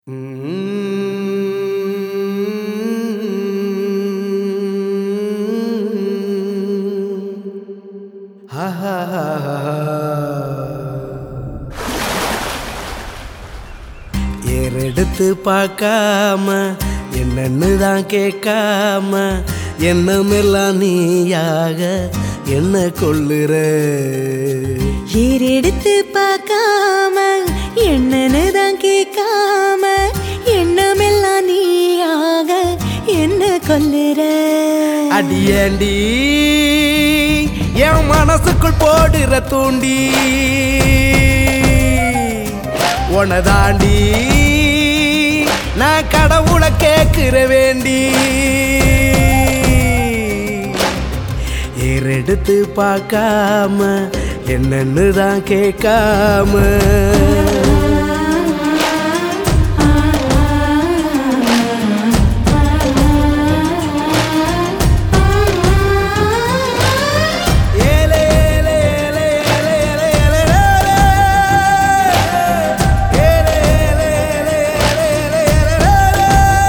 ஏறெடுத்து பார்க்காம என்னன்னு தான் கேட்காம எண்ணமெல்லாம் நீயாக என்ன கொள்ளுற ஏறெடுத்து பார்க்காம என்னன்னு தான் கேட்காம எண்ணமெல்லாம் நீயாக என்ன கொல்லுற அடியேண்டி என் மனசுக்குள் போடுற தூண்டி உனதாண்டி நான் கடவுளை கேட்கிற வேண்டி ஏறெடுத்து பார்க்காம என்னன்னு தான் கேட்காம ஏலே, ஏலே, ஏலே, ஏலே, ஏலே, ஏலே, ஏலே. ஏலே, ஏலே, ஏலே, ஏலே, ஏலே, ஏலே, ஏலே.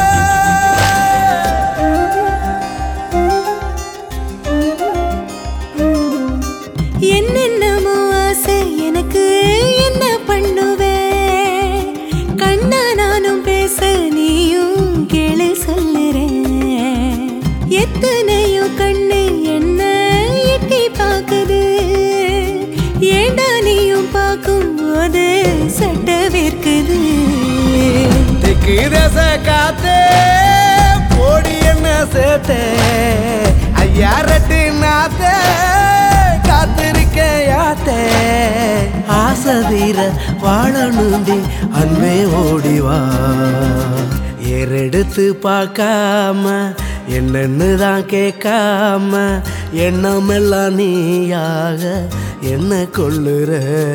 என்னென்னமோ ஆசை எனக்கு என்ன பண்ணுவேன் கண்ணா நானும் பேச நீயும் கேளு சொல்லுறேன் எத்தனையோ கண்ணு என்ன எட்டி பார்க்குது ஏண்டா நீயும் பார்க்கும் போது சட்ட வேர்க்குது தெற்கு தேச காத்தே போடி என்ன சேர்த்தே ஐயா ரெட்டு நாத்தே காத்திருக்க யாத்தே ஆசை தீர வாழணுந்தி அன்பே ஓடிவா ஏறெடுத்து பார்க்காம என்னன்னு தான் கேட்காம எண்ணமெல்லாம் நீயாக என்ன கொள்ளுற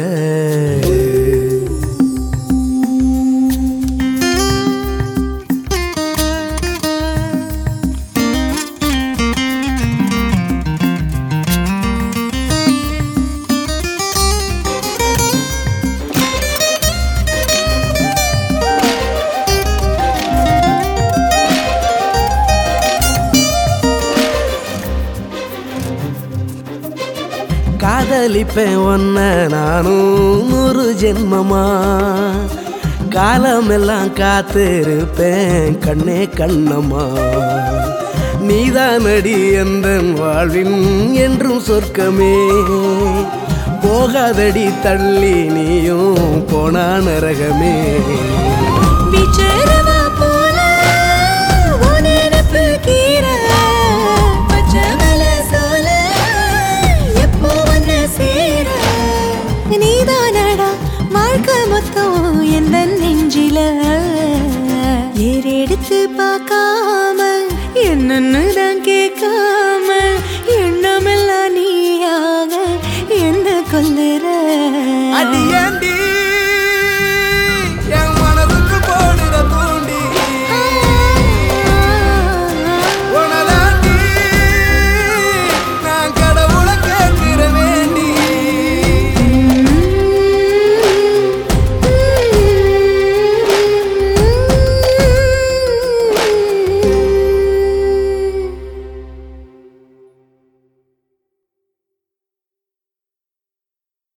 காதலிப்பேன் ஒன்ன நானும் நூறு ஜென்மமா காலமெல்லாம் காத்திருப்பேன் கண்ணே கண்ணம்மா நீதானடி எந்த வாழ்வின் என்றும் சொர்க்கமே போகாதடி தள்ளி நீயும் போனா நரகமே விச்சரவா போல உன் நினப்பு கீரை, பச்சை மலை சோல, எப்போ வந்து சேர? நீதானடா வாழ்க்கை மொத்தம் எந்த நெஞ்சில ஏறெடுத்து பார்க்காம என்னன்னு